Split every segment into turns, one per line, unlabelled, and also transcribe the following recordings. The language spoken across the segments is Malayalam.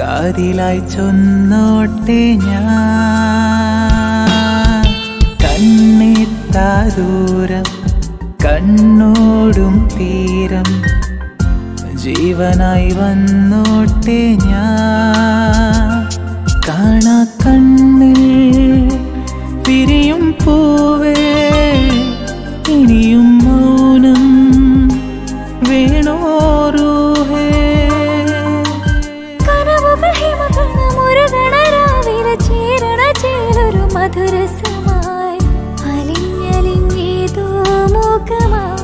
കാതിലായി ചൊന്നോട്ടെ ഞാൻ കണ്ണെത്താ ദൂരം കണ്ണോടും തീരം ജീവനായി വന്നോട്ടെ ഞാൻ കാണാ കണ്ണിൽ വിരിയും പൂവേ ഇനിയും മൗനം വേണോരൂഹേ
കനവുകൾ ഹിമകണമുരുകണ രാവിലെ ചേരണ ചേലൊരു മധുരസമായി അലിഞ്ഞലിഞ്ഞേതോ മുഖമായി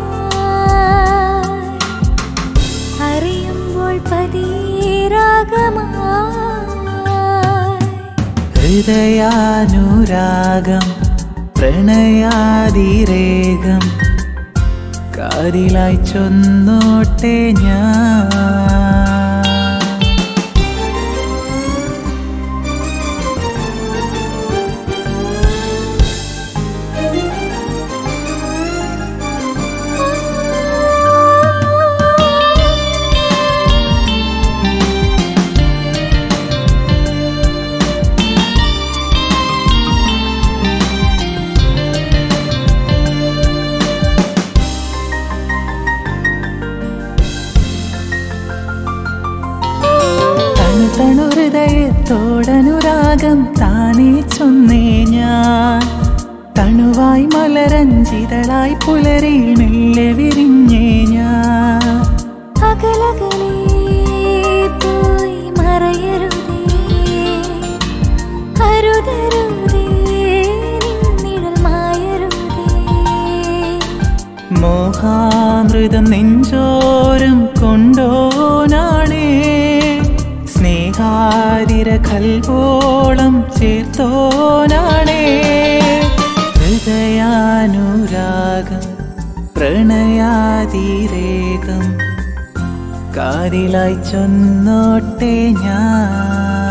അറിയുമ്പോൾ പതീരാഗമായി
ഹൃദയാനുരാഗം പ്രണയാതിരേകം കാതിലായി ചൊന്നോട്ടെ ഞാൻ തണു തണു ഹൃദയത്തോടനുരാഗം താനേ ചൊന്നേ ഞാൻ തണുവായി മലരഞ്ചിതളായി പുലരിയിൽ മെല്ലെ വിരിഞ്ഞേ ഞാൻ
അകലകലേ പോയി മറയരുതേ അരുതരുതേ നിന്നിഴൽ മായരുതേ
മോഹാമൃതം നെഞ്ചോരം കൊണ്ടോനാണേ സ്നേഹാതിര കൽവോളം ചേർത്തോനാണേ ഹൃദയാനുരാഗം പ്രണയാതിരേകം കാതിലായി ചൊന്നോട്ടെ ഞാൻ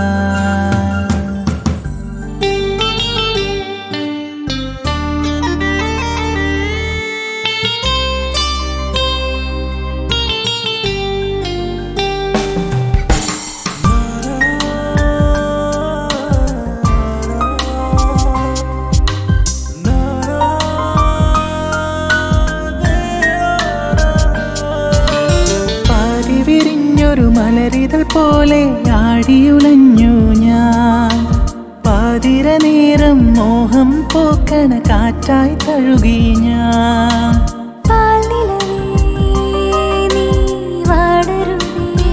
പാതി വിരിഞ്ഞൊരു മലരിതൾ പോലെ ആടിയുലഞ്ഞു ഞാൻ പാതിര നേരം മോഹം പോക്കണ കാറ്റായി തഴുകി ഞാൻ
പാൽനിലവേ നീ വാടരുതേ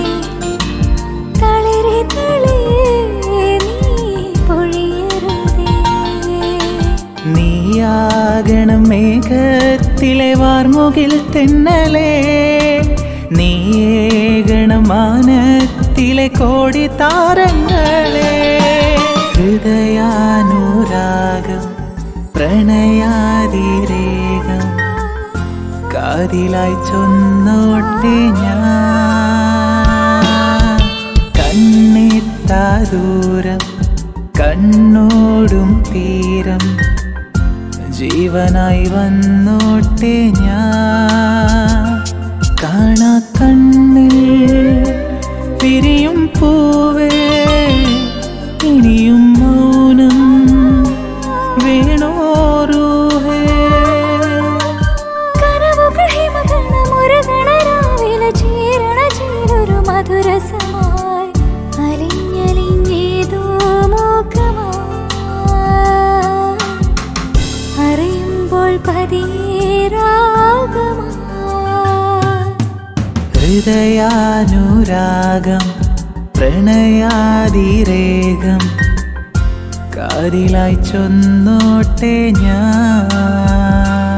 തളിരെ തളിരേ നീ പൊഴിയരുതേ
നീയാകണം മേഘത്തിലെ വാർമുകിൽ തെന്നലേ നീയേകണം മാനത്തിലെ കോടി താരങ്ങളെ ഹൃദയാനുരാഗം പ്രണയാതിരേകം കാതിലായി ചൊന്നോട്ടെ ഞാൻ കണ്ണെത്താ ദൂരം കണ്ണോടും തീരം ജീവനായി വന്നോട്ടെ ഞാൻ കാണാ കണ്ണിൽ വിരിയും പൂവേ ഇനിയും മൗനം വേണോരൂഹേ
കനവുകൾ ഹിമകണമുരുകണ രാവിലെ ചേരണ ചേലൊരു മധുരസമായി അലിഞ്ഞലിഞ്ഞേതോ മുഖമായി അറിയുമ്പോൾ പതീരാഗമായി
ഹൃദയാനുരാഗം പ്രണയാതിരേകം കാതിലായി ചൊന്നോട്ടെ ഞാൻ